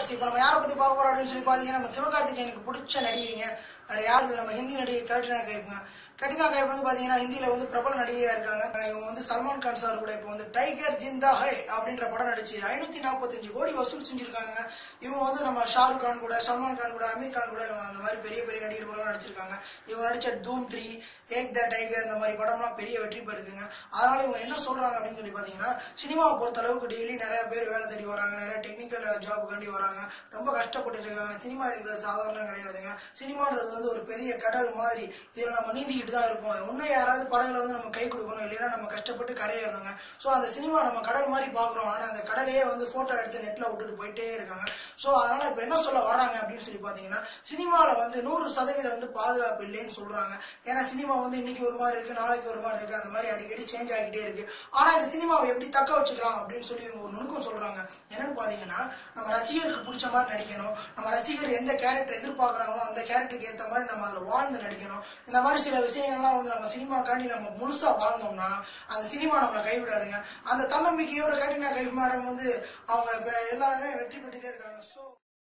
controversy இப்போ நம்ம யாரை பற்றி பார்க்க போகிறோம் அப்படின்னு சொல்லி பார்த்தீங்கன்னா நம்ம சிவகார்த்திகேயனுக்கு பிடிச்ச நடிகைங்க வேறு யாரும் இல்லை நம்ம ஹிந்தி நடிகை கட்ரினா கைஃப்ங்க கட்ரினா கைஃப் வந்து பார்த்தீங்கன்னா ஹிந்தியில் வந்து பிரபல நடிகையாக இருக்காங்க இவங்க வந்து சல்மான் கான் சார் கூட இப்போ வந்து டைகர் ஜிந்தா ஹை அப்படின்ற படம் நடிச்சு ஐநூற்றி நாற்பத்தஞ்சு கோடி வசூல் செஞ்சுருக்காங்க இவங்க வந்து நம்ம ஷாருக் கான் கூட சல்மான் கான் கூட அமீர் கான் கூட இவங்க அந்த மாதிரி பெரிய பெரிய நடிகர் கூட நடிச்சிருக்காங்க இவங்க நடிச்ச தூம் த்ரீ ஏக் த டைகர் இந்த மாதிரி படம்லாம் பெரிய வெற்றி பெருக்குங்க அதனால இவங்க என்ன சொல்றாங்க அப்படின்னு சொல்லி பார்த்தீங்கன்னா சினிமாவை பொறுத்த அளவுக்கு டெய்லி நிறைய பேர் வேலை தேடி வராங்க நிறைய டெக்னிக்கல் ஜாபுக்காண்டி வராங்க ரொம்ப கஷ்டப்பட்டு இருக்காங்க சினிமா எடுக்கிறது சாதாரணம் கிடையாதுங்க சினிமான்றது வந்து ஒரு பெரிய கடல் மாதிரி இதில் நம்ம நீந்திக்கிட்டு தான் இருப்போம் இன்னும் யாராவது படங்களை வந்து நம்ம கை கொடுக்கணும் இல்லைன்னா நம்ம கஷ்டப்பட்டு கரையேறணுங்க ஸோ அந்த சினிமா நம்ம கடல் மாதிரி பார்க்குறோம் ஆனால் அந்த கடலையே வந்து ஃபோட்டோ எடுத்து நெட்டில் விட்டுட்டு போயிட்டே இருக்காங்க ஸோ அதனால் இப்போ என்ன சொல்ல வர்றாங்க அப்படின்னு சொல்லி பார்த்தீங்கன்னா சினிமாவில் வந்து நூறு சதவீதம் வந்து பாதுகாப்பு இல்லைன்னு சொல்கிறாங்க ஏன்னா சினிமா வந்து இன்னைக்கு ஒரு மாதிரி இருக்குது நாளைக்கு ஒரு மாதிரி இருக்குது அந்த மாதிரி அடிக்கடி சேஞ்ச் ஆகிட்டே இருக்குது ஆனால் இந்த சினிமாவை எப்படி தக்க வச்சுக்கலாம் அப்படின்னு சொல்லி இவங்க ஒரு நுணுக்கம் சொல்கிறாங்க என்னன்னு பார்த்தீங்கன்னா நம்ம ரசிகருக்கு பிடிச்ச மாதிரி நடிக்கணும் நம்ம ரசிகர் எந்த கேரக்டர் எதிர்பார்க்குறாங்களோ அந்த கேரக்டருக்கு ஏற்ற மாதிரி நம்ம அதில் வாழ்ந்து நடிக்கணும் இந்த மாதிரி சில விஷயங்கள்லாம் வந்து நம்ம சினிமாக்காண்டி நம்ம முழுசாக வாழ்ந்தோம்னா அந்த சினிமா நம்மளை கைவிடாதுங்க அந்த தன்னம்பிக்கையோட கட்டின கைஃப் மேடம் வந்து அவங்க இப்போ எல்லாருமே வெற்றி பெற்றுட்டே இருக்காங்க ஸோ